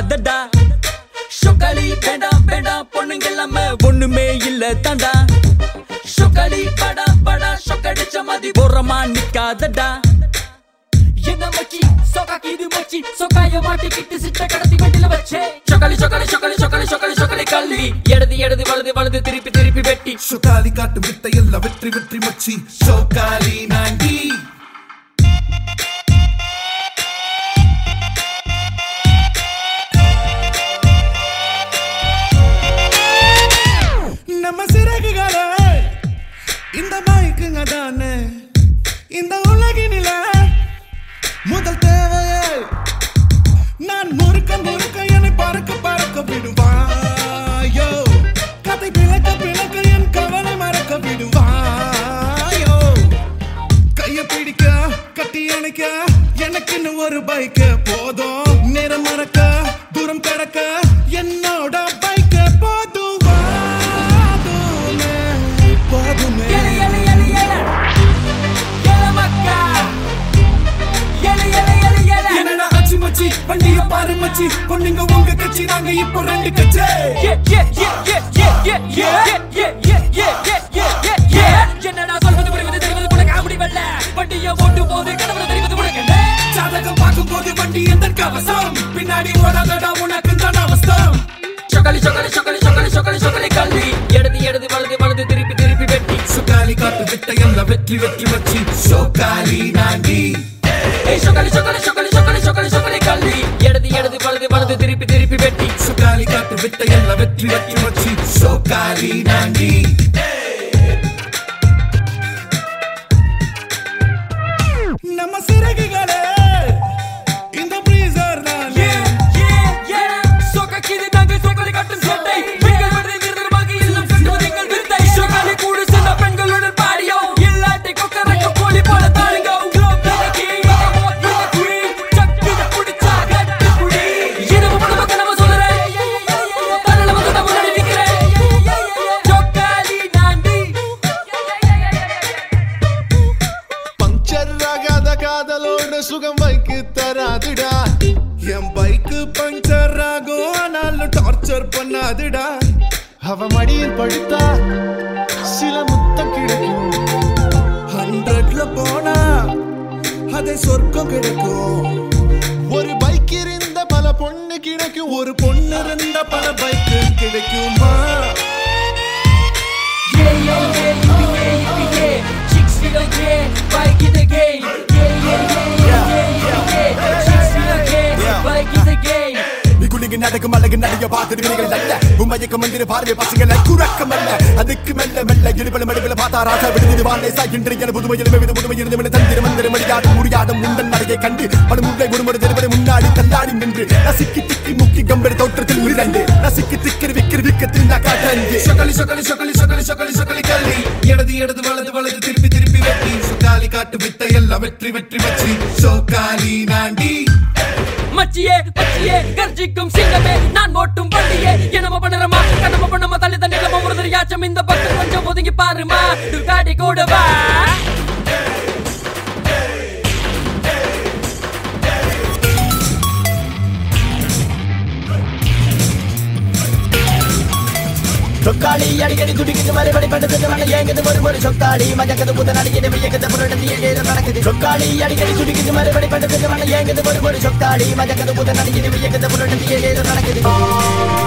நிக்காதடா சொக்காலி வேண்டாம் வேண்டாம் பொண்ணுங்க எல்லாம ஒண்ணுமே இல்ல தாண்டா சொக்காலி படா படா சொக்கடிச்ச மாதிரி ஓரமா நிக்காதடா என்ன மச்சி சொக்காக்கி இது மச்சி சொக்காய மாட்டிக்கிட்டு சிட்ட கடத்தி வெட்டில வச்சே சொக்காலி சொக்காலி சொக்காலி சொக்காலி சொக்காலி சொக்காலி கல்வி இடது இடது வலது வலது திருப்பி திருப்பி வெட்டி சுகாலி காட்டு வித்தையல்ல வெற்றி வெற்றி மச்சி சோகாலி நாண்டி நம்ம சிறகுகளே இந்த மைக்குங்க தானே இந்த உலகினில முதல் தேவையே நான் முறுக்க முறுக்க என்னை பறக்க பறக்க விடுவாயோ கதை பிளக்க பிளக்க என் கவலை மறக்க விடுவாயோ கைய பிடிக்க கட்டி அணைக்க எனக்குன்னு ஒரு பைக் போதும் நேரம் மறக்க தூரம் கடக்க என்னோட பைக் போதும் வாதுமே, போதுமே எலி எலி எலி எல எல மக்கா எலி எலி எலி எல என்னடா அச்சி மச்சி வண்டிய பாரு மச்சி பொண்ணுங்க உங்க கட்சி நாங்க இப்போ ரெண்டு கட்சி Yeah, yeah, yeah, yeah, yeah, yeah, yeah, yeah, yeah, yeah, yeah, yeah, yeah, yeah. என்னடா சொல்வது புரிவது தெரிவது உனக்கு அப்படி வெல்ல வண்டிய ஓட்டு போது கடவுள் தெரிவது உனக்கு என்ன? ஜாதகம் பார்க்கும் போது வண்டி எந்த கவசம் பின்னாடி ஓடாதடா உனக்கு தான் அவஸ்தம் சொக்கலி சொக்கலி சொக்கலி சொக்கலி சொக்கலி சொக்கலி கல்வி இடது இடது வலது வலது திருப்பி திருப்பி வெட்டி சுகாலி காட்டு வித்தையல்ல வெற்றி வெற்றி மச்சி சோகாலி நாண்டி ஏய் சொக்கலி சொக்கலி சொக்கலி சொக்கலி சொக்கலி சொக்கலி கல்வி இடது இடது வலது வலது திருப்பி திருப்பி வெட்டி சுகாலி காட்டு வித்தையல்ல வெற்றி வெற்றி மச்சி சோகாலி நாண்டி நம்ம சிறகுகளே இந்த பிரீசர் தான் Yeah, yeah, yeah. சொக்கக்கிது நாங்கள் சொக்கலி கட்டும் சட்டை. பெண்கள் விடுதி நிரந்தரமாக இல்லம் கட்டுவது எங்கள் வித்தை. சொக்கலி கூடு சென்ற பெண்களுடன் பாடியோ. இல்லாட்டி கொக்கரக்க கோழி போல தாழுங்கோ. Globe the king, the boss, the queen. சக்கித புடிச்சா கட்டு புடி. இரவு முழுவதும் கனவு சொல்லுறேன். தன்னல வந்து நான் முன்னாடி நிக்கிறேன். சொக்காலி நாண்டி. பஞ்சர் ஆகாத காதலோட சுகம் வைக்கு தராதுடா என் பைக்கு பஞ்சர் ஆகும் ஆனாலும் டார்ச்சர் பண்ணாதுடா அவ மடியில் படுத்தா சில முத்தம் கிடைக்கும் ஹண்ட்ரட்ல போனா அதை சொர்க்கம் கிடைக்கும் ஒரு பைக் இருந்த பல பொண்ணு கிடைக்கும் ஒரு பொண்ணு இருந்த பல பைக்கு கிடைக்குமா Yeah, yeah, yeah, yippee, yeah, yippee, yeah. Chicks feel okay, bike is the game. Yeah, yeah, yeah, yeah, yeah, yeah, yeah. Chicks feel okay, bike is the game. குளிங்க நடக்கும் அழகு நடைய பார்த்துடுவீர்கள் அல்ல உண்மையக்க மந்திர பார்வை பசங்களை குறக்கம் அல்ல அதுக்கு மெல்ல மெல்ல இடுபல மடுப்பில பார்த்தா ராசா விடுதி வாழை இன்று என புதுமை எழுமே புதுமை இருந்து தந்திர மந்திர மடியாடும் முடியாடும் முந்தன் நடையை கண்டு படு முல்லை குடும்பம் தெருவரை முன்னாடி தள்ளாடி நின்று நசுக்கி திக்கி முக்கி கம்பெனி தோற்றத்தில் உயிரண்டு நசுக்கி திக்கிரி விக்கிரி விக்கத்தில் நக்காட்டந்து சொக்கலி சொக்கலி சொக்கலி சொக்கலி சொக்கலி சொக்கலி கல்லி இடது இடது வலது வலது திருப்பி திருப்பி வெட்டி சுக்காலி காட்டு வித்தை எல்லாம் வெற்றி வெற்றி வச்சு சோக்காலி நாண்டி மச்சியே மச்சியே கர்ஜிக்கும் சிங்கமே நான் ஓட்டும் வண்டியே என்னமோ பண்ணுறமா கண்ணம பண்ணமா தள்ளி தண்ணி ஒரு தெரியாச்சம் இந்த பக்கம் கொஞ்சம் ஒதுங்கி பாருமா துக்காடி கூட வா சொக்காளி அடிக்கடி துடிக்குது மறுபடி படுத்தது மன ஏங்குது ஒரு ஒரு சொக்காளி மஜக்கது புத்த நடிக்குது வியக்குது புரட்டது ஏழு நடக்குது சொக்காளி அடிக்கடி துடிக்குது மறுபடி படுத்தது மன ஏங்குது ஒரு ஒரு சொக்காளி மஜக்கது புத்த நடிக்குது வியக்குது புரட்டது ஏழு நடக்குது